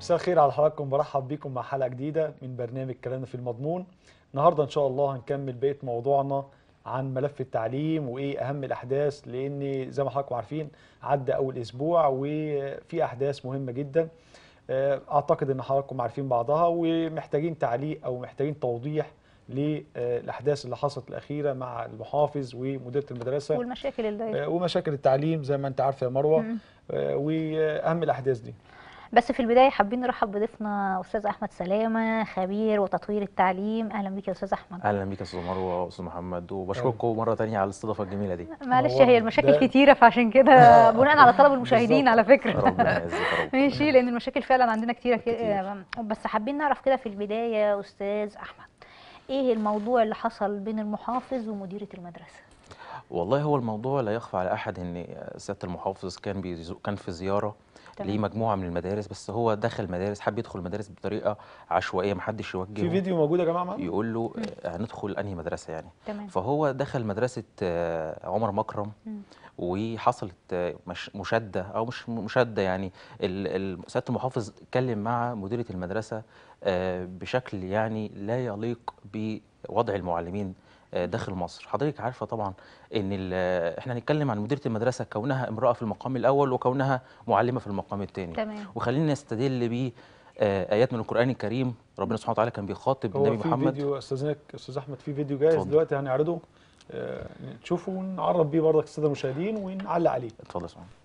مساء الخير على حضراتكم برحب بيكم مع حلقه جديده من برنامج كلامنا في المضمون النهارده ان شاء الله هنكمل بقيه موضوعنا عن ملف التعليم وايه اهم الاحداث لان زي ما حضراتكم عارفين عدى اول اسبوع وفي احداث مهمه جدا آه، اعتقد ان حضراتكم عارفين بعضها ومحتاجين تعليق او محتاجين توضيح للاحداث اللي حصلت الاخيره مع المحافظ ومديره المدرسه والمشاكل اللي آه، ومشاكل التعليم زي ما انت عارفه يا مروه مم. آه، واهم الاحداث دي بس في البدايه حابين نرحب بضيفنا استاذ احمد سلامه خبير وتطوير التعليم اهلا بيك يا استاذ احمد اهلا بيك يا استاذ مروه واستاذ محمد وبشكركم مره تانية على الاستضافه الجميله دي معلش هو هي المشاكل ده- كتيره فعشان كده بناء على طلب المشاهدين بالظبط. على فكره ربنا يعزك يا رب ماشي لان المشاكل فعلا عندنا كتيره كتير. كده بس حابين نعرف كده في البدايه يا استاذ احمد ايه الموضوع اللي حصل بين المحافظ ومديره المدرسه والله هو الموضوع لا يخفى على احد ان سياده المحافظ كان بيزو كان في زياره تمام. لمجموعه من المدارس بس هو دخل مدارس حب يدخل مدارس بطريقه عشوائيه محدش في يوجهه فيديو موجود يا جماعه معانا يقول له آه، هندخل انهي مدرسه يعني تمام فهو دخل مدرسه آه، عمر مكرم مم. وحصلت آه، مش مشاده او مش مشاده يعني ال- ال- سياده المحافظ اتكلم مع مديره المدرسه آه، بشكل يعني لا يليق بوضع المعلمين آه، داخل مصر حضرتك عارفه طبعا ان ال- احنا هنتكلم عن مديره المدرسه كونها امراه في المقام الاول وكونها معلمه في المقام الثاني تمام وخلينا نستدل ب آه، ايات من القران الكريم ربنا سبحانه وتعالى كان بيخاطب هو النبي في محمد فيديو استاذنك استاذ احمد في فيديو جاهز اتفضل. دلوقتي هنعرضه آه، نشوفه ونعرف بيه برضك الساده المشاهدين ونعلق عليه اتفضل يا سبحان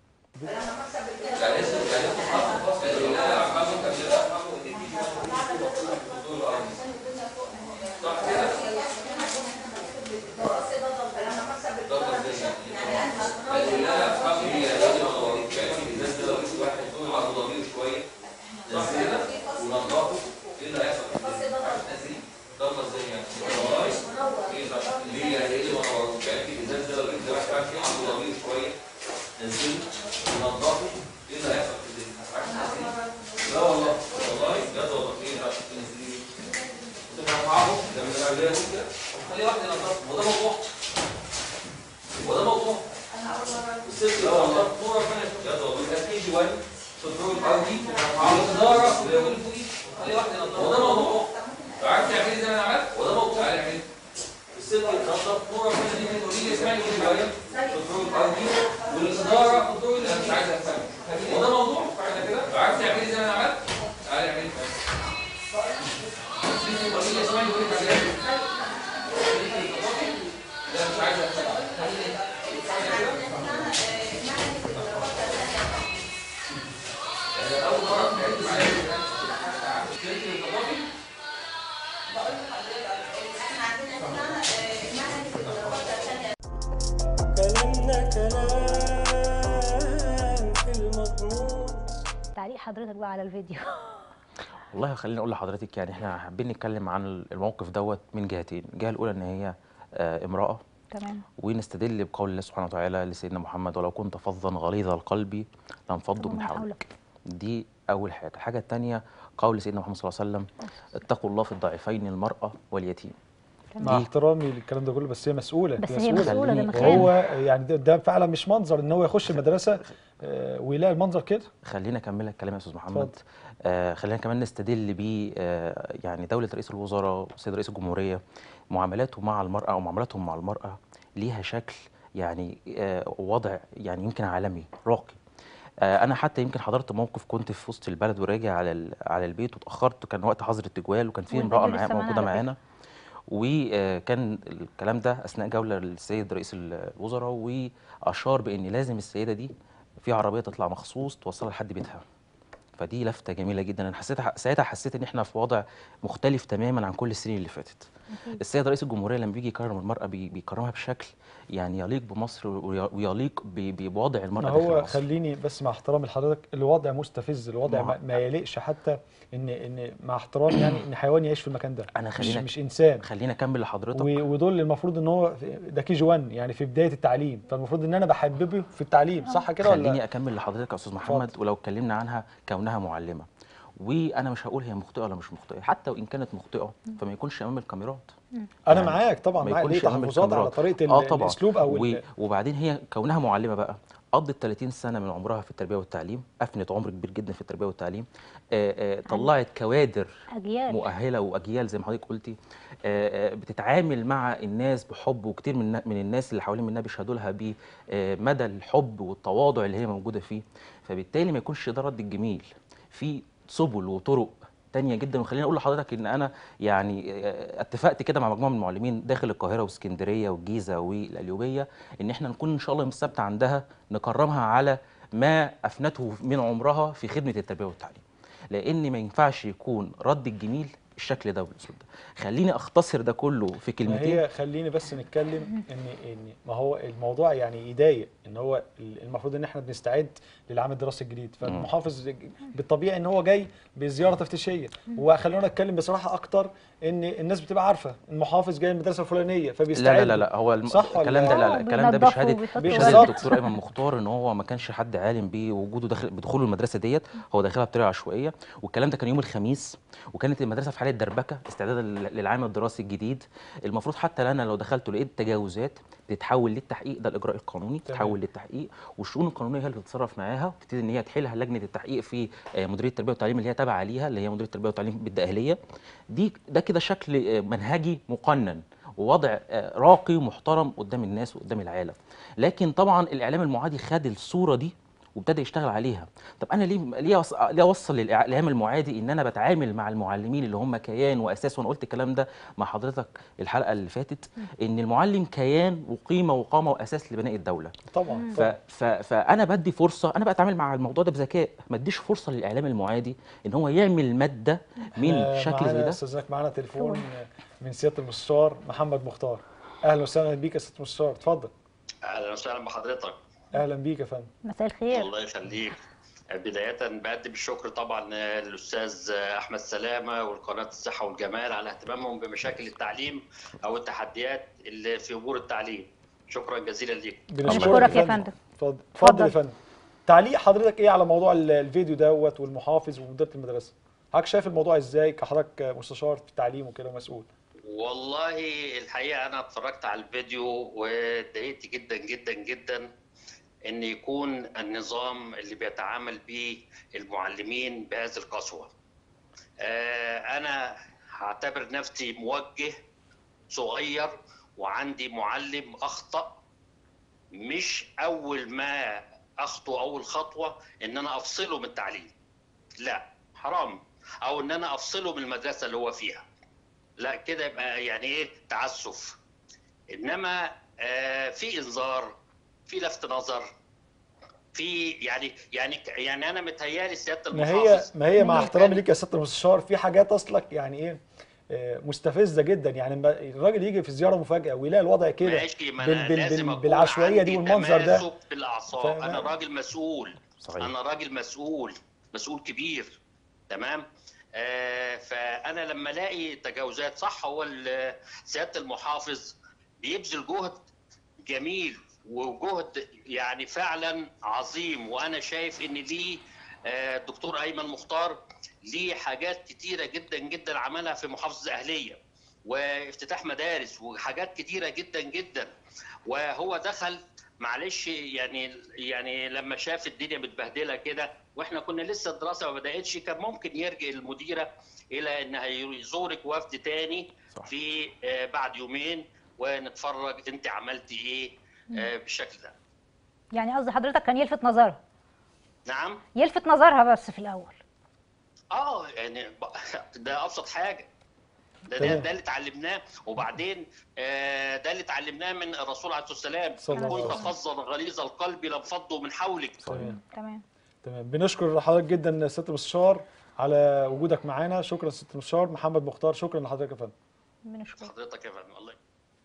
كلامنا كلام في المضمون تعليق حضرتك بقى على الفيديو والله خليني اقول لحضرتك يعني احنا حابين نتكلم عن الموقف دوت من جهتين الجهه الاولى ان هي آه، امراه تمام ونستدل بقول الله سبحانه وتعالى لسيدنا محمد ولو كنت فظا غليظ القلب لانفضوا من حولك دي اول حاجه الحاجه الثانيه قول سيدنا محمد صلى الله عليه وسلم اتقوا الله في الضعيفين المراه واليتيم مع دي- احترامي للكلام ده كله بس هي مسؤوله بس دي هي مسؤوله ده خليني- مكان وهو يعني ده, ده فعلا مش منظر ان هو يخش المدرسه آه، ويلاقي المنظر كده خلينا اكمل لك كلام يا استاذ محمد اتفضل. آه خلينا كمان نستدل ب آه يعني دوله رئيس الوزراء والسيد رئيس الجمهوريه معاملاته مع المراه او معاملاتهم مع المراه ليها شكل يعني آه وضع يعني يمكن عالمي راقي آه انا حتى يمكن حضرت موقف كنت في وسط البلد وراجع على ال- على البيت واتاخرت كان وقت حظر التجوال وكان في والفيديو امراه لسه معايا معانا موجوده على فكرة. معانا وكان الكلام ده اثناء جوله للسيد رئيس الوزراء واشار بان لازم السيده دي في عربيه تطلع مخصوص توصلها لحد بيتها فدي لفته جميله جدا انا حسيت ساعتها حسيت ان احنا في وضع مختلف تماما عن كل السنين اللي فاتت السيد رئيس الجمهوريه لما بيجي يكرم المراه بي- بيكرمها بشكل يعني يليق بمصر وي- ويليق ب- بوضع ما المراه داخل هو مصر خليني بس مع احترامي لحضرتك الوضع مستفز الوضع ما- ما, ما يليقش حتى ان ان مع احترامي يعني ان حيوان يعيش في المكان ده أنا مش, خلينا- مش انسان خلينا اكمل لحضرتك و- ودول المفروض ان هو في- ده كي جي 1 يعني في بدايه التعليم فالمفروض ان انا بحببه في التعليم صح كده خليني ولا اكمل لحضرتك يا استاذ محمد اتفضل. ولو اتكلمنا عنها كونها معلمه وانا مش هقول هي مخطئه ولا مش مخطئه حتى وان كانت مخطئه فما يكونش امام الكاميرات انا يعني معاك طبعا ما معاك ليه يكونش أمام تحفظات على الكاميرات. طريقه ال- اه طبعا الاسلوب او و- ال- وبعدين هي كونها معلمه بقى قضت 30 سنه من عمرها في التربيه والتعليم افنت عمر كبير جدا في التربيه والتعليم آه، آه، طلعت كوادر اجيال مؤهله واجيال زي ما حضرتك قلتي آه، آه، بتتعامل مع الناس بحب وكتير من من الناس اللي حوالين منها بيشهدوا لها بمدى الحب والتواضع اللي هي موجوده فيه فبالتالي ما يكونش ده رد الجميل في سبل وطرق تانية جدا وخليني اقول لحضرتك ان انا يعني آه، اتفقت كده مع مجموعه من المعلمين داخل القاهره واسكندريه والجيزه والقليوبيه ان احنا نكون ان شاء الله يوم السبت عندها نكرمها على ما افنته من عمرها في خدمه التربيه والتعليم لان ما ينفعش يكون رد الجميل الشكل ده والاسلوب ده خليني اختصر ده كله في ما كلمتين هي خليني بس نتكلم ان ان ما هو الموضوع يعني يضايق ان هو المفروض ان احنا بنستعد للعام الدراسي الجديد فالمحافظ بالطبيعي ان هو جاي بزياره تفتيشيه وخلونا نتكلم بصراحه اكتر ان الناس بتبقى عارفه المحافظ جاي من المدرسه الفلانيه لا فبيستعد لا لا لا هو الم... صح ولا الكلام ده لا آه، لا الكلام ده بينضفوا بشهاده وبيحطوا بشهاده بالظبط. الدكتور ايمن مختار ان هو ما كانش حد عالم بوجوده داخل بدخوله المدرسه ديت هو داخلها بطريقه عشوائيه والكلام ده كان يوم الخميس وكانت المدرسه في حاله دربكه استعدادا لل- للعام الدراسي الجديد المفروض حتى انا لو دخلت ولقيت تجاوزات تتحول للتحقيق ده الاجراء القانوني تمام. تتحول للتحقيق والشؤون القانونيه هي اللي تتصرف معاها وتبتدي ان هي تحلها لجنه التحقيق في آه، مديريه التربيه والتعليم اللي هي تابعه ليها اللي هي مديريه التربيه والتعليم بالدقهليه دي ده كده شكل آه، منهجي مقنن ووضع آه، راقي ومحترم قدام الناس وقدام العالم لكن طبعا الاعلام المعادي خد الصوره دي وابتدى يشتغل عليها طب انا ليه ليه أوص- ليه اوصل للاعلام المعادي ان انا بتعامل مع المعلمين اللي هم كيان واساس وانا قلت الكلام ده مع حضرتك الحلقه اللي فاتت ان المعلم كيان وقيمه وقامه واساس لبناء الدوله طبعا ف... ف... فانا بدي فرصه انا بتعامل مع الموضوع ده بذكاء ما اديش فرصه للاعلام المعادي ان هو يعمل ماده من آه، شكل معانا زي ده استاذنك معانا تليفون من سياده المستشار محمد مختار اهلا وسهلا بيك يا سياده المستشار اتفضل اهلا وسهلا بحضرتك اهلا بيك يا فندم مساء الخير الله يخليك بداية بقدم الشكر طبعا للأستاذ أحمد سلامة والقناة الصحة والجمال على اهتمامهم بمشاكل التعليم أو التحديات اللي في أمور التعليم شكرا جزيلا ليك بنشكرك يا فندم. اتفضل اتفضل يا اتفضل. فندم تعليق حضرتك ايه على موضوع ال- الفيديو دوت والمحافظ ومديره المدرسه حضرتك شايف الموضوع ازاي كحضرتك مستشار في التعليم وكده ومسؤول والله الحقيقة أنا اتفرجت على الفيديو واتضايقت جدا جدا جدا إن يكون النظام اللي بيتعامل به المعلمين بهذه القسوة. آه، أنا هعتبر نفسي موجه صغير وعندي معلم أخطأ مش أول ما أخطو أول خطوة إن أنا أفصله من التعليم. لا حرام أو إن أنا أفصله من المدرسة اللي هو فيها. لا كده يبقى يعني ايه تعسف انما آه في انذار في لفت نظر في يعني يعني يعني انا متهيالي سياده ما هي المحافظ ما هي مع إنه احترامي كان- ليك يا سياده المستشار في حاجات اصلك يعني ايه آه، مستفزه جدا يعني لما الراجل يجي في زياره مفاجاه ويلاقي الوضع كده ماشي ما بال- انا بال- لازم بال- أكون بالعشوائيه دي عندي والمنظر ده تماسك بالاعصاب فاهم؟ انا راجل مسؤول صحيح. انا راجل مسؤول مسؤول كبير تمام آه فانا لما الاقي تجاوزات صح هو ال- سياده المحافظ بيبذل جهد جميل وجهد يعني فعلا عظيم وانا شايف ان ليه آه، الدكتور ايمن مختار ليه حاجات كتيره جدا جدا عملها في محافظه اهليه وافتتاح مدارس وحاجات كتيره جدا جدا وهو دخل معلش يعني يعني لما شاف الدنيا متبهدله كده واحنا كنا لسه الدراسه ما بداتش كان ممكن يرجع المديره الى انها يزورك وفد تاني صح. في آه، بعد يومين ونتفرج انت عملتي ايه آه، بالشكل ده يعني قصدي حضرتك كان يلفت نظرها نعم يلفت نظرها بس في الاول اه يعني ب- ده ابسط حاجه ده ده, تمام. ده اللي اتعلمناه وبعدين آه، ده اللي اتعلمناه من الرسول عليه الصلاه صلى والسلام الله كنت عليه وسلم. فظا غليظ القلب لانفضوا من حولك تمام تمام تمام بنشكر حضرتك جدا يا سياده المستشار على وجودك معانا شكرا يا سياده المستشار محمد مختار شكرا لحضرتك يا فندم بنشكرك حضرتك يا فندم الله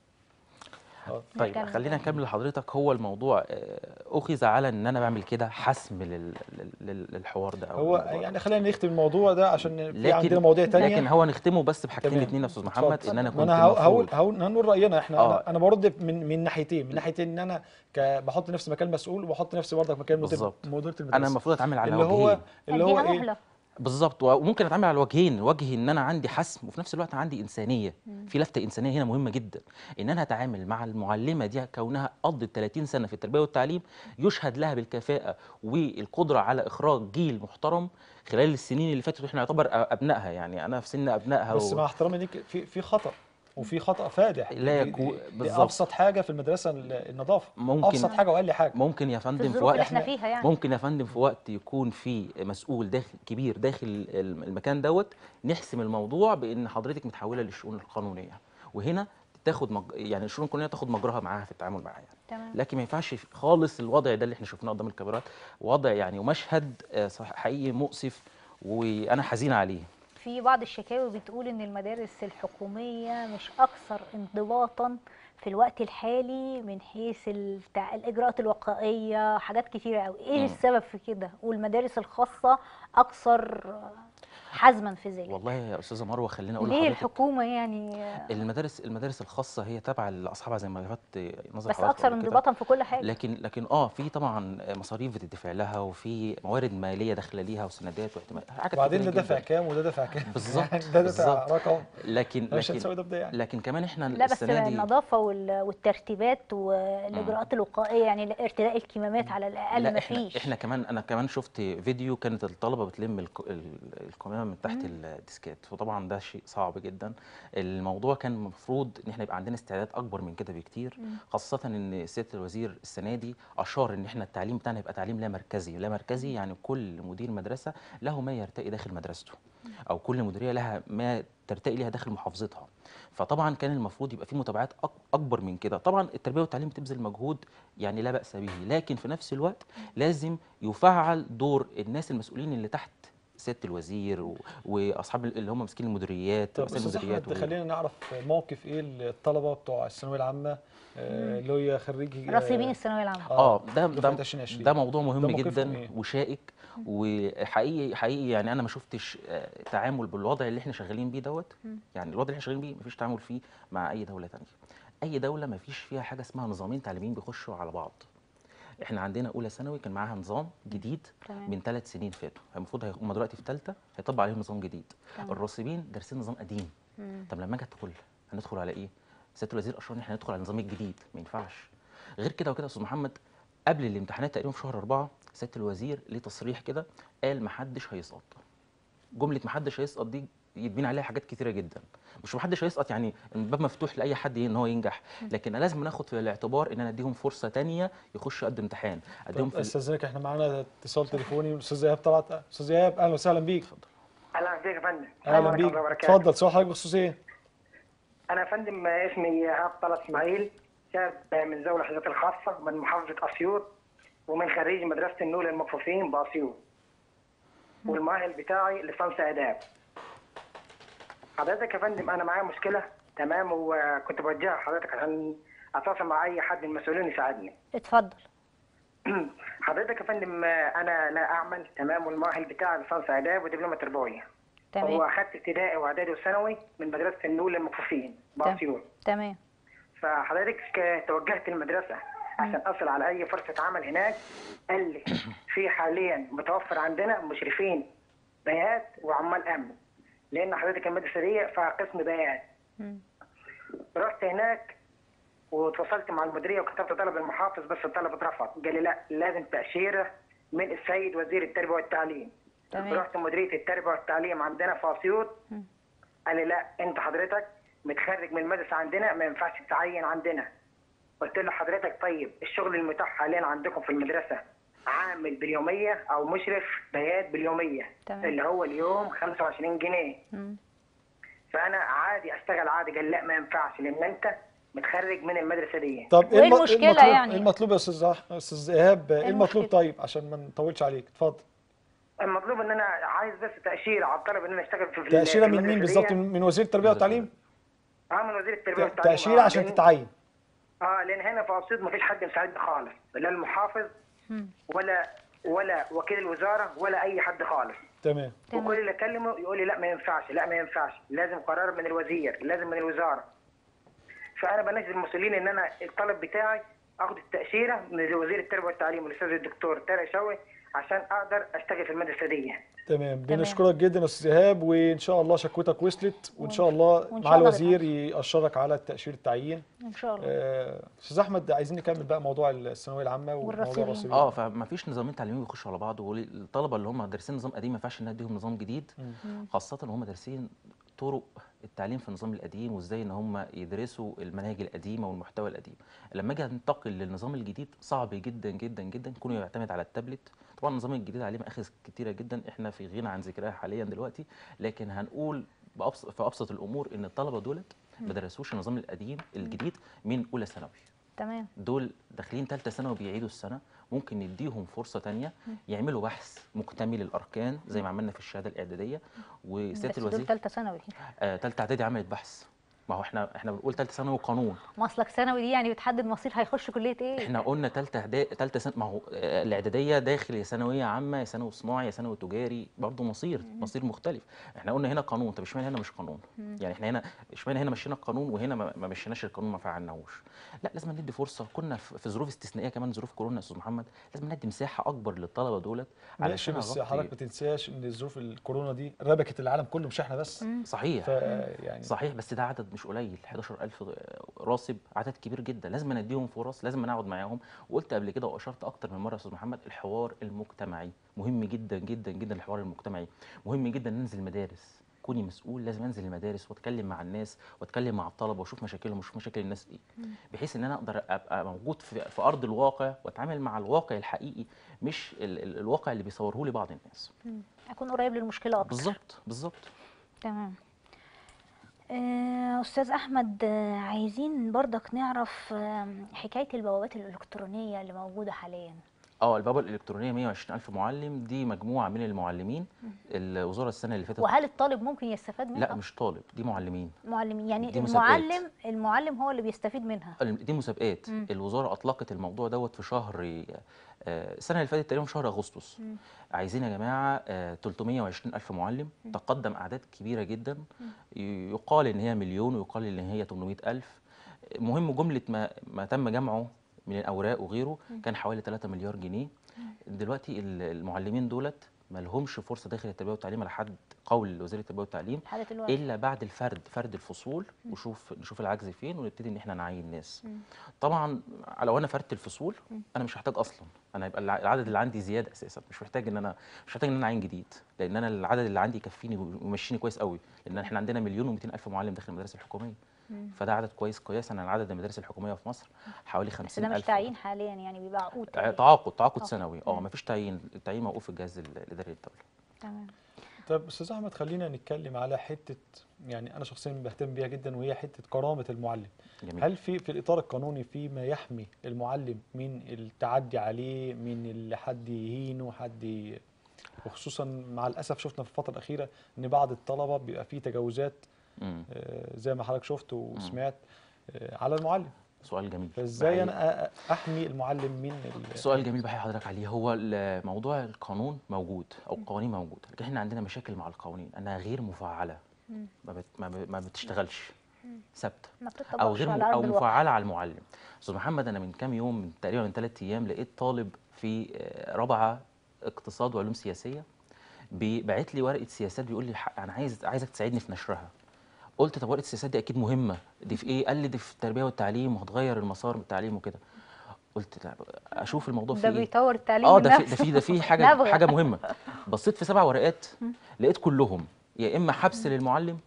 طيب نتكلم خلينا تاني. نكمل لحضرتك هو الموضوع آه، اخذ على ان انا بعمل كده حسم لل... لل... للحوار ده او هو الموضوع ده. يعني خلينا نختم الموضوع ده عشان في لكن عندنا مواضيع تانية لكن هو نختمه بس بحاجتين تمام. اتنين يا استاذ محمد اتفضل. ان انا ما كنت انا هقول هقول المفروض هقول هنقول راينا احنا آه. انا, أنا برد من من ناحيتين من ناحيه ان انا ك بحط نفسي مكان مسؤول وبحط نفسي برضك مكان مدير بالظبط. مديره المدرسه انا المفروض اتعامل على اللي هو وجهين اللي هو ادينا ايه مهله بالظبط وممكن اتعامل على الوجهين وجه ان انا عندي حسم وفي نفس الوقت عندي انسانيه في لفته انسانيه هنا مهمه جدا ان انا اتعامل مع المعلمه دي كونها قضت 30 سنه في التربيه والتعليم يشهد لها بالكفاءه والقدره على اخراج جيل محترم خلال السنين اللي فاتت واحنا نعتبر ابنائها يعني انا في سن ابنائها بس و... مع احترامي ليك في في خطا وفي خطا فادح لا دي- يكون- دي- دي بالظبط. ابسط حاجه في المدرسه ال- النظافه ممكن- ابسط حاجه واقل حاجه ممكن يا في فندم في الظروف وقت اللي احنا إحنا- فيها يعني ممكن يا فندم في وقت يكون في مسؤول داخل كبير داخل الم- المكان دوت نحسم الموضوع بان حضرتك متحوله للشؤون القانونيه وهنا تاخد مج... يعني الشؤون القانونيه تاخد مجراها معاها في التعامل معاها يعني. تمام لكن ما ينفعش خالص الوضع ده اللي احنا شفناه قدام الكاميرات وضع يعني ومشهد آه، صح- حقيقي مؤسف وانا حزين عليه في بعض الشكاوي بتقول ان المدارس الحكوميه مش اكثر انضباطا في الوقت الحالي من حيث التع... الاجراءات الوقائيه حاجات كتيره قوي ايه مم. السبب في كده والمدارس الخاصه اكثر حزما في ذلك والله يا استاذه مروه خليني اقول ليه لحضرتك الحكومه يعني المدارس المدارس الخاصه هي تابعه لاصحابها زي ما لفت نظر بس حضرتك اكثر قبل كده. انضباطا في كل حاجه لكن لكن اه في طبعا مصاريف بتدفع لها وفي موارد ماليه داخله ليها وسندات واحتمال حاجات وبعدين كتيرة ده دافع جداً. كام وده دافع كام بالظبط، يعني ده دافع بالظبط. رقم لكن مش لكن هتساوي ده بده يعني لكن كمان احنا لا بس السنه دي النظافه وال- والترتيبات والاجراءات الوقائيه يعني ارتداء الكمامات على الاقل لا ما احنا فيش احنا كمان انا كمان شفت فيديو كانت الطلبه بتلم الك- ال- الكمامه من تحت الديسكات وطبعا ده شيء صعب جدا الموضوع كان المفروض ان احنا يبقى عندنا استعداد اكبر من كده بكتير خاصه ان سياده الوزير السنه دي اشار ان احنا التعليم بتاعنا يبقى تعليم لا مركزي لا مركزي يعني كل مدير مدرسه له ما يرتقي داخل مدرسته او كل مديريه لها ما ترتقي لها داخل محافظتها فطبعا كان المفروض يبقى في متابعات أك- اكبر من كده طبعا التربيه والتعليم بتبذل مجهود يعني لا باس به لكن في نفس الوقت لازم يفعل دور الناس المسؤولين اللي تحت سياده الوزير و... واصحاب اللي هم ماسكين المديريات طب رؤساء استاذ المديريات احمد و- خلينا نعرف موقف ايه الطلبه بتوع الثانويه العامه آه، اللي هي خريجي راسبين الثانويه العامه اه ده دفعة ده 2020. ده موضوع مهم ده موقفهم جدا إيه؟ وشائك وحقيقي حقيقي يعني انا ما شفتش آه، تعامل بالوضع اللي احنا شغالين بيه دوت يعني الوضع اللي احنا شغالين بيه مفيش تعامل فيه مع اي دوله تانية اي دوله ما فيش فيها حاجه اسمها نظامين تعليميين بيخشوا على بعض احنا عندنا اولى ثانوي كان معاها نظام جديد تمام. من ثلاث سنين فاتوا المفروض هي- هم دلوقتي في ثالثه هيطبق عليهم نظام جديد تمام. الراسبين دارسين نظام قديم مم. طب لما اجي ادخل هندخل على ايه؟ سياده الوزير اشار ان احنا هندخل على النظام الجديد ما ينفعش غير كده وكده يا استاذ محمد قبل الامتحانات تقريبا في شهر أربعة سياده الوزير ليه تصريح كده قال ما حدش هيسقط جمله ما حدش هيسقط دي يتبين عليها حاجات كتيره جدا مش ما حدش هيسقط يعني الباب مفتوح لاي حد ان هو ينجح لكن لازم ناخد في الاعتبار ان انا اديهم فرصه تانية يخشوا قد امتحان اديهم طب في ال- استاذنك احنا معانا اتصال تليفوني من الاستاذ ايهاب طلعت استاذ ايهاب اهلا وسهلا بيك اهلا بيك يا فندم اهلا السلام عليكم بيك ورحمة الله وبركاته. اتفضل سؤال حضرتك بخصوص ايه؟ انا يا فندم اسمي ايهاب طلعت اسماعيل شاب من ذوي الاحتياجات الخاصه من محافظه اسيوط ومن خريج مدرسه النور للمكفوفين باسيوط والمؤهل بتاعي لصنف اداب حضرتك يا فندم انا معايا مشكله تمام وكنت بوجهها لحضرتك عشان اتواصل مع اي حد من المسؤولين يساعدني اتفضل حضرتك يا فندم انا لا اعمل تمام والمؤهل بتاعي لصنف اداب ودبلومه تربويه تمام واخدت ابتدائي واعدادي وثانوي من مدرسه النور للمكفوفين باسيوط تمام فحضرتك توجهت المدرسة عشان أصل على أي فرصة عمل هناك قال لي في حاليا متوفر عندنا مشرفين بيات وعمال أمن لأن حضرتك المدرسة دي فيها قسم بيات مم. رحت هناك وتواصلت مع المديرية وكتبت طلب المحافظ بس الطلب اترفض قال لي لا لازم تأشيرة من السيد وزير التربية والتعليم تمام. رحت مديرية التربية والتعليم عندنا في أسيوط مم. قال لي لا انت حضرتك متخرج من المدرسه عندنا ما ينفعش تتعين عندنا قلت له حضرتك طيب الشغل المتاح حاليا عندكم في المدرسه عامل باليوميه او مشرف بيات باليوميه تمام. اللي هو اليوم 25 جنيه مم. فانا عادي اشتغل عادي قال لا ما ينفعش لان انت متخرج من المدرسه دي طب وإيه الم- المشكلة المطلوب يعني؟ ايه المطلوب يا استاذ أح- استاذ ايهاب ايه المطلوب المشكلة؟ طيب عشان ما نطولش عليك اتفضل المطلوب ان انا عايز بس تاشيره على الطلب ان انا اشتغل في في تاشيره في من مين المدرسة بالظبط دي. من من وزير التربيه والتعليم اه من وزير التربيه والتعليم تاشيره آه، عشان لأن- تتعين اه لان هنا في اسيوط مفيش حد مساعدني خالص لا المحافظ مم. ولا ولا وكيل الوزاره ولا اي حد خالص تمام تمام. وكل اللي اكلمه يقول لي لا ما ينفعش لا ما ينفعش لازم قرار من الوزير لازم من الوزاره فانا بناشد المسؤولين ان انا الطلب بتاعي اخد التاشيره من وزير التربيه والتعليم الاستاذ الدكتور طارق شوقي عشان اقدر اشتغل في المدرسه دي تمام بنشكرك جدا يا استاذ ايهاب وان شاء الله شكوتك وصلت وان شاء الله وإن شاء مع الله الوزير يأشرك على تأشير التعيين ان شاء الله آه، استاذ احمد عايزين نكمل بقى موضوع الثانويه العامه وموضوع والرصيدين. الرصيدين اه فما فيش نظامين تعليميين بيخشوا على بعض والطلبه اللي هم دارسين نظام قديم ما ينفعش نديهم نظام جديد خاصه ان هم دارسين طرق التعليم في النظام القديم وازاي ان هم يدرسوا المناهج القديمه والمحتوى القديم لما اجي انتقل للنظام الجديد صعب جدا جدا جدا كونه يعتمد على التابلت طبعا النظام الجديد عليه مآخذ كتيره جدا احنا في غنى عن ذكرها حاليا دلوقتي لكن هنقول بأبسط في ابسط الامور ان الطلبه دولت ما درسوش النظام القديم الجديد من اولى ثانوي تمام دول داخلين ثالثه ثانوي بيعيدوا السنه ممكن نديهم فرصه تانية يعملوا بحث مكتمل الاركان زي ما عملنا في الشهاده الاعداديه وسياده بس دول الوزير ثالثه ثانوي آه ثالثه اعدادي عملت بحث ما هو احنا احنا بنقول ثالثه ثانوي قانون مصلك ثانوي دي يعني بتحدد مصير هيخش كليه ايه احنا قلنا ثالثه اعدادي ثالثه سنه ما هو آه، الاعداديه داخل يا ثانويه عامه يا ثانوي صناعي يا ثانوي تجاري برضه مصير مصير مختلف احنا قلنا هنا قانون طب اشمعنى هنا مش قانون يعني احنا هنا اشمعنى هنا مشينا القانون وهنا ما ما مشيناش القانون ما فعلناهوش لا لازم ندي فرصه كنا في في ظروف استثنائيه كمان ظروف كورونا يا استاذ محمد لازم ندي مساحه اكبر للطلبه دولت ماشي علشان بس أغطي- حضرتك ما تنساش ان ظروف الكورونا دي ربكت العالم كله مش احنا بس صحيح ف يعني صحيح بس ده عدد مش قليل 11000 راسب عدد كبير جدا لازم نديهم فرص لازم نقعد معاهم وقلت قبل كده واشرت اكتر من مره يا استاذ محمد الحوار المجتمعي مهم جدا جدا جدا الحوار المجتمعي مهم جدا ننزل مدارس كوني مسؤول لازم انزل المدارس واتكلم مع الناس واتكلم مع الطلبه واشوف مشاكلهم واشوف مشاكل الناس ايه بحيث ان انا اقدر ابقى موجود في, في ارض الواقع واتعامل مع الواقع الحقيقي مش ال ال الواقع اللي بيصوره لي بعض الناس اكون قريب للمشكله اكتر بالظبط بالظبط تمام آه، استاذ احمد آه، عايزين برضك نعرف آم، حكايه البوابات الالكترونيه اللي موجوده حاليا اه البوابه الالكترونيه 120 الف معلم دي مجموعه من المعلمين الوزاره السنه اللي فاتت وهل الطالب ممكن يستفاد منها لا مش طالب دي معلمين معلمين يعني دي مسابقات. المعلم المعلم هو اللي بيستفيد منها دي مسابقات الوزاره اطلقت الموضوع دوت في شهر آه، السنه اللي فاتت تقريبا في شهر اغسطس عايزين يا جماعه آه، 320 الف معلم تقدم اعداد كبيره جدا ي- يقال ان هي مليون ويقال ان هي 800 الف مهم جمله ما ما تم جمعه من الاوراق وغيره كان حوالي 3 مليار جنيه دلوقتي ال- المعلمين دولت ما لهمش فرصه داخل التربيه والتعليم على حد قول وزير التربيه والتعليم لحد دلوقتي الا بعد الفرد فرد الفصول وشوف نشوف العجز فين ونبتدي ان احنا نعين ناس طبعا لو انا فردت الفصول انا مش هحتاج اصلا انا يبقى الع- العدد اللي عندي زياده اساسا مش محتاج ان انا مش محتاج ان انا اعين جديد لان انا العدد اللي عندي يكفيني ويمشيني كويس قوي لان احنا عندنا مليون و200 الف معلم داخل المدارس الحكوميه فده عدد كويس قياسا على عدد المدارس الحكوميه في مصر حوالي بس 50 ده مش الف تعيين حاليا يعني بيبقى عقود ع- تقريباً. تعاقد تعاقد آه. سنوي اه مم. مفيش تعيين التعيين موقوف في الجهاز ال- الاداري للدوله تمام طب استاذ احمد خلينا نتكلم على حته يعني انا شخصيا بهتم بيها جدا وهي حته كرامه المعلم جميل هل في في الاطار القانوني في ما يحمي المعلم من التعدي عليه من اللي حد يهينه حد ي- وخصوصا مع الاسف شفنا في الفتره الاخيره ان بعض الطلبه بيبقى فيه تجاوزات مم. آه، زي ما حضرتك شفت وسمعت آه، على المعلم سؤال جميل فازاي بحقيقة. انا أ- احمي المعلم من ال- سؤال جميل بحي حضرتك عليه هو ال- موضوع القانون موجود او القوانين موجوده لكن احنا عندنا مشاكل مع القوانين انها غير مفعله ما, بت ما, ب- ما بتشتغلش ثابته ما او بتطبقش غير م- على او ارض الواقع مفعله على المعلم استاذ محمد انا من كام يوم من تقريبا من ثلاث ايام لقيت طالب في آه، رابعه اقتصاد وعلوم سياسيه باعت لي ورقه سياسات بيقول لي ح- انا عايز عايزك تساعدني في نشرها قلت طب ورقه السياسات دي اكيد مهمه دي في ايه قال لي دي في التربيه والتعليم وهتغير المسار بالتعليم وكده قلت لا اشوف الموضوع ده فيه ايه بيطور التعليم اه من ده في ده نفسه. في ده في حاجه نبغى. حاجه مهمه بصيت في سبع ورقات لقيت كلهم يا اما حبس للمعلم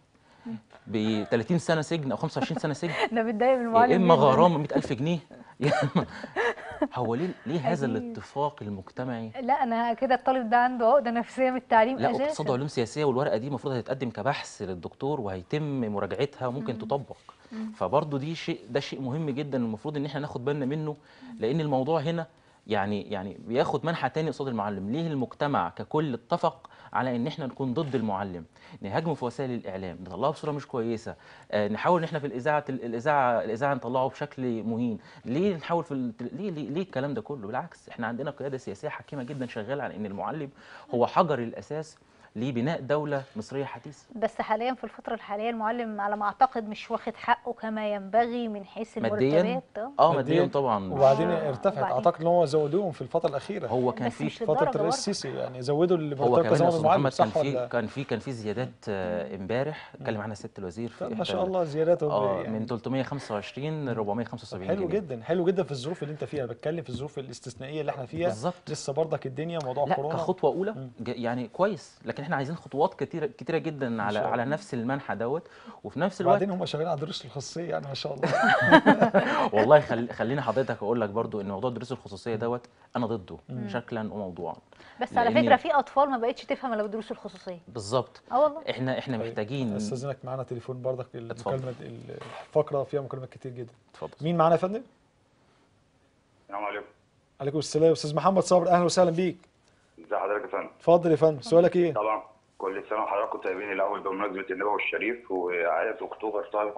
ب 30 سنه سجن او 25 سنه سجن ده بيتضايق من المعلم يا اما جداً. غرامه 100000 جنيه يا اما هو ليه ليه هذا أكيد. الاتفاق المجتمعي لا انا كده الطالب ده عنده عقده نفسيه من التعليم لا اساسا اقتصاد وعلوم سياسيه والورقه دي المفروض هتتقدم كبحث للدكتور وهيتم مراجعتها وممكن تطبق فبرضه دي شيء ده شيء مهم جدا المفروض ان احنا ناخد بالنا منه لان الموضوع هنا يعني يعني بياخد منحى تاني قصاد المعلم ليه المجتمع ككل اتفق على ان احنا نكون ضد المعلم نهاجمه في وسائل الاعلام نطلعه بصوره مش كويسه آه نحاول ان احنا في الاذاعه الاذاعه الاذاعه نطلعه بشكل مهين ليه نحاول في الت- ليه ليه, ليه الكلام ده كله بالعكس احنا عندنا قياده سياسيه حكيمه جدا شغاله على ان المعلم هو حجر الاساس لبناء دوله مصريه حديثه بس حاليا في الفترة الحالية المعلم على ما أعتقد مش واخد حقه كما ينبغي من حيث ماديا المرتبات آه. اه مادياً. ماديا طبعا وبعدين آه، ارتفعت وبعدين. اعتقد ان هو زودوهم في الفتره الاخيره هو كان بس في مش فتره للدرجة الرئيس برضه. السيسي يعني زودوا هو المرتبات كمان يا كزمان استاذ المعلم محمد كان صح في ولا كان في كان في زيادات آه، امبارح اتكلم عنها الست الوزير في طب ما إحدى شاء ال- الله زيادات اه يعني من 325 ل طب 475 حلو جنيه. جدا حلو جدا في الظروف اللي انت فيها أنا بتكلم في الظروف الاستثنائيه اللي احنا فيها بالظبط. لسه برضك الدنيا موضوع لا كورونا كخطوه اولى ج- يعني كويس لكن احنا عايزين خطوات كتيره كتيره جدا على شاء الله. على نفس المنحى دوت وفي نفس الوقت وبعدين هم شغالين على الدروس الخصوصيه يعني ما شاء الله والله خل... خليني حضرتك اقول لك برضو ان موضوع الدروس الخصوصيه دوت انا ضده شكلا وموضوعا بس على لأن- فكرة في أطفال ما بقتش تفهم إلا بالدروس الخصوصية بالظبط اه والله احنا احنا محتاجين استاذنك معانا تليفون برضك اتفضل. المكالمه الفقره فيها مكالمات كتير جدا اتفضل مين معانا يا فندم السلام عليكم عليكم السلام استاذ محمد صابر اهلا وسهلا بيك ازي حضرتك يا فندم اتفضل يا فندم سؤالك ايه طبعا كل سنه وحضراتكم طيبين الاول بمناسبه النبوي الشريف واعياد اكتوبر طبعا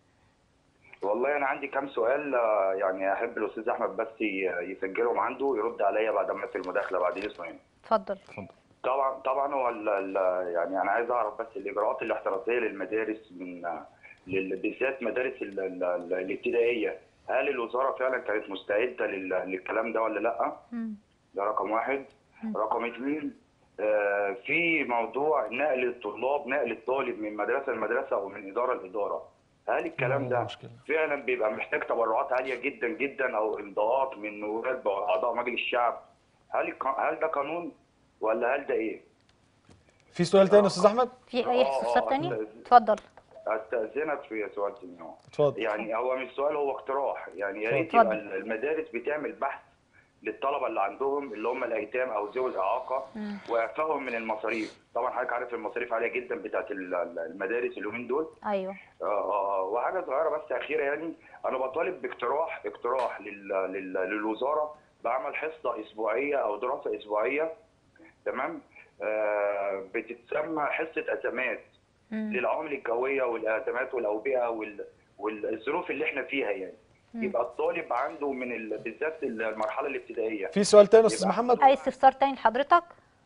والله انا عندي كام سؤال آه، يعني احب الاستاذ احمد بس ي- يسجلهم عنده ويرد عليا بعد ما في المداخله بعد اذنه يعني اتفضل طبعا طبعا هو ال- ال- يعني انا عايز اعرف بس الاجراءات الاحترازيه للمدارس من لل- بالذات مدارس ال- ال- ال- الابتدائيه هل الوزاره فعلا كانت مستعده لل- للكلام ده ولا لا؟ مم. ده رقم واحد رقم اثنين آه، في موضوع نقل الطلاب نقل الطالب من مدرسه لمدرسه او من اداره لاداره هل الكلام آه، ده مشكلة. فعلا بيبقى محتاج تبرعات عاليه جدا جدا او امضاءات من نواب اعضاء مجلس الشعب هل الق- هل ده قانون ولا هل ده ايه؟ في سؤال تاني يا استاذ احمد في أي آه، آه، استفسار تاني؟ أستاذ. اتفضل استاذنك في سؤال تاني أهو. اتفضل يعني هو مش سؤال هو اقتراح يعني يا ريت اتفضل. يبقى المدارس بتعمل بحث للطلبه اللي عندهم اللي هم الايتام او ذوي الاعاقه واعفائهم من المصاريف طبعا حضرتك عارف المصاريف عاليه جدا بتاعت ال- ال- المدارس اليومين دول أيوه آه، آه، آه. وحاجه صغيره بس اخيره يعني انا بطالب باقتراح اقتراح لل... لل... للوزاره بعمل حصه اسبوعيه او دراسه اسبوعيه تمام آه بتتسمى حصه ازمات مم. للعوامل الجويه والازمات والاوبئه وال... والظروف اللي احنا فيها يعني يبقى الطالب عنده من ال... بالذات المرحله الابتدائيه في سؤال تاني يا استاذ يبقى محمد أي استفسار تاني لحضرتك؟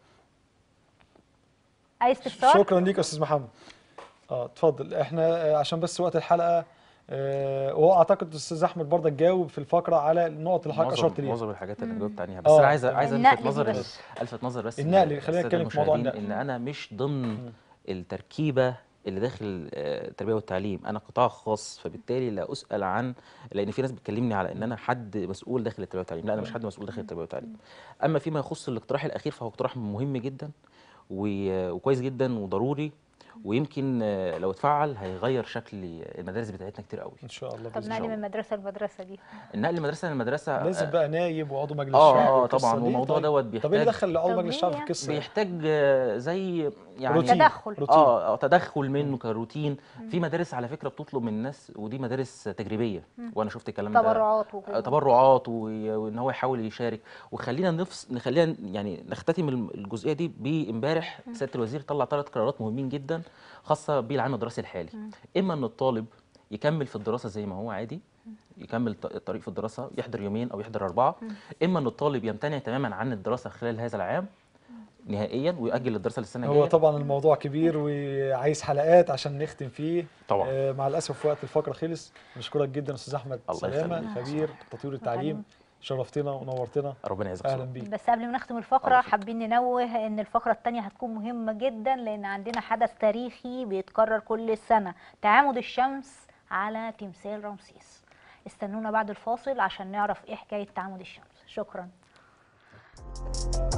أي استفسار؟ شكرا ليك يا استاذ محمد اه اتفضل احنا آه، عشان بس وقت الحلقه آه، وهو اعتقد الاستاذ احمد برضك جاوب في الفقره على النقط اللي حضرتك معظم اشرت ليها معظم الحاجات اللي جاوبت عليها بس آه. انا عايز عايز النقل الفت دي نظر بس. الفت نظر بس النقل، خلينا للسادة نتكلم في موضوع المشاهدين النقل. ان انا مش ضمن التركيبه اللي داخل آه، التربيه والتعليم انا قطاع خاص فبالتالي لا اسال عن لان في ناس بتكلمني على ان انا حد مسؤول داخل التربيه والتعليم لا انا مش حد مسؤول داخل التربيه والتعليم اما فيما يخص الاقتراح الاخير فهو اقتراح مهم جدا و- وكويس جدا وضروري ويمكن آه، لو اتفعل هيغير شكل المدارس بتاعتنا كتير قوي ان شاء الله طب باذن نقل الله من مدرسة لمدرسة دي النقل من مدرسه لمدرسه لازم آه، بقى نايب وعضو مجلس اه الشعب اه والقصة طبعا دي. والموضوع طيب. دوت طب ايه بيحتاج اللي دخل عضو طب مجلس الشعب في ليه؟ القصه يعني؟ بيحتاج آه، زي يعني روتين. تدخل روتين. اه آه، تدخل منه كروتين في مدارس على فكره بتطلب من الناس ودي مدارس تجريبيه وانا شفت الكلام ده تبرعات آه، وكده تبرعات و- وان هو يحاول يشارك وخلينا نفس نخلينا يعني نختتم الم- الجزئيه دي بامبارح سياده الوزير طلع ثلاث قرارات مهمين جدا خاصه بالعام الدراسي الحالي اما ان الطالب يكمل في الدراسه زي ما هو عادي يكمل ط- الطريق في الدراسه يحضر يومين او يحضر اربعه اما ان الطالب يمتنع تماما عن الدراسه خلال هذا العام نهائيا ويؤجل الدراسه للسنه هو الجايه طبعا الموضوع كبير وعايز حلقات عشان نختم فيه طبعا. آه مع الاسف وقت الفقره خلص نشكرك جدا استاذ احمد الله سلامه يخليك. خبير تطوير التعليم شرفتنا ونورتنا ربنا يعزك اهلا صحة. بيك بس قبل ما نختم الفقرة الله يخليك. حابين ننوه ان الفقرة التانية هتكون مهمة جدا لان عندنا حدث تاريخي بيتكرر كل سنة تعامد الشمس على تمثال رمسيس استنونا بعد الفاصل عشان نعرف ايه حكاية تعامد الشمس شكرا